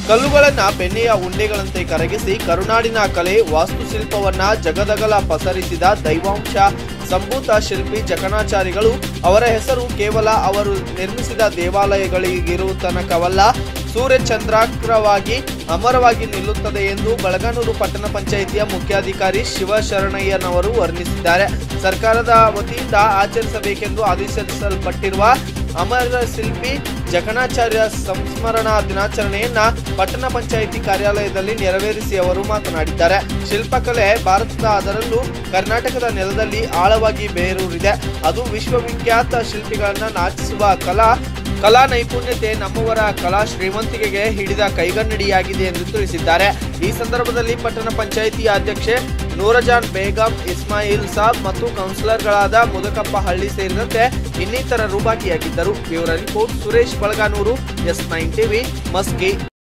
ಕಲ್ಲುಗಳನ್ನ ಬೆಣ್ಣೆಯ ಉಂಡೆಗಳಂತೆ ಕರಗಿಸಿ ಕರುನಾಡಿನ ಕಲೆ ವಾಸ್ತುಶಿಲ್ಪವನ್ನ ಜಗದಗಲ ಪಸರಿಸಿದ ದೈವಾಂಶ ಸಂಭೂತ ಶಿಲ್ಪಿ ಜಕಣಾಚಾರಿಗಳು ಅವರ ಹೆಸರು ಕೇವಲ ಅವರು ನಿರ್ಮಿಸಿದ ದೇವಾಲಯಗಳಿಗಿರುವ ತನಕವಲ್ಲ ಸೂರ್ಯಚಂದ್ರಾಗ್ರವಾಗಿ ಅಮರವಾಗಿ ನಿಲ್ಲುತ್ತದೆ ಎಂದು ಬಳಗಾನೂರು ಪಟ್ಟಣ ಪಂಚಾಯಿತಿಯ ಮುಖ್ಯಾಧಿಕಾರಿ ಶಿವಶರಣಯ್ಯನವರು ವರ್ಣಿಸಿದ್ದಾರೆ ಸರ್ಕಾರದ ವತಿಯಿಂದ ಆಚರಿಸಬೇಕೆಂದು ಆದೇಶಿಸಲ್ಪಟ್ಟಿರುವ ಅಮರ ಶಿಲ್ಪಿ ಜಕಣಾಚಾರ್ಯ ಸಂಸ್ಮರಣಾ ದಿನಾಚರಣೆಯನ್ನ ಪಟ್ಟಣ ಪಂಚಾಯಿತಿ ಕಾರ್ಯಾಲಯದಲ್ಲಿ ನೆರವೇರಿಸಿ ಅವರು ಮಾತನಾಡಿದ್ದಾರೆ ಶಿಲ್ಪಕಲೆ ಭಾರತದ ಅದರಲ್ಲೂ ಕರ್ನಾಟಕದ ನೆಲದಲ್ಲಿ ಆಳವಾಗಿ ಬೇರೂರಿದೆ ಅದು ವಿಶ್ವವಿಖ್ಯಾತ ಶಿಲ್ಪಿಗಳನ್ನ ನಾಚಿಸುವ ಕಲಾ ಕಲಾ ನೈಪುಣ್ಯತೆ ನಮ್ಮವರ ಕಲಾ ಶ್ರೀಮಂತಿಕೆಗೆ ಹಿಡಿದ ಕೈಗನ್ನಡಿಯಾಗಿದೆ ಎಂದು ತಿಳಿಸಿದ್ದಾರೆ ಈ ಸಂದರ್ಭದಲ್ಲಿ ಪಟ್ಟಣ ಪಂಚಾಯಿತಿ ಅಧ್ಯಕ್ಷೆ ನೂರಜಾನ್ ಬೇಗಂ ಇಸ್ಮಾಯಿಲ್ ಸಾಬ್ ಮತ್ತು ಕೌನ್ಸಿಲರ್ಗಳಾದ ಮುದಕಪ್ಪ ಹಳ್ಳಿ ಸೇರಿದಂತೆ ಇನ್ನಿತರರು ಭಾಗಿಯಾಗಿದ್ದರು ಇವರ report Suresh Balaganur S nine TV Maski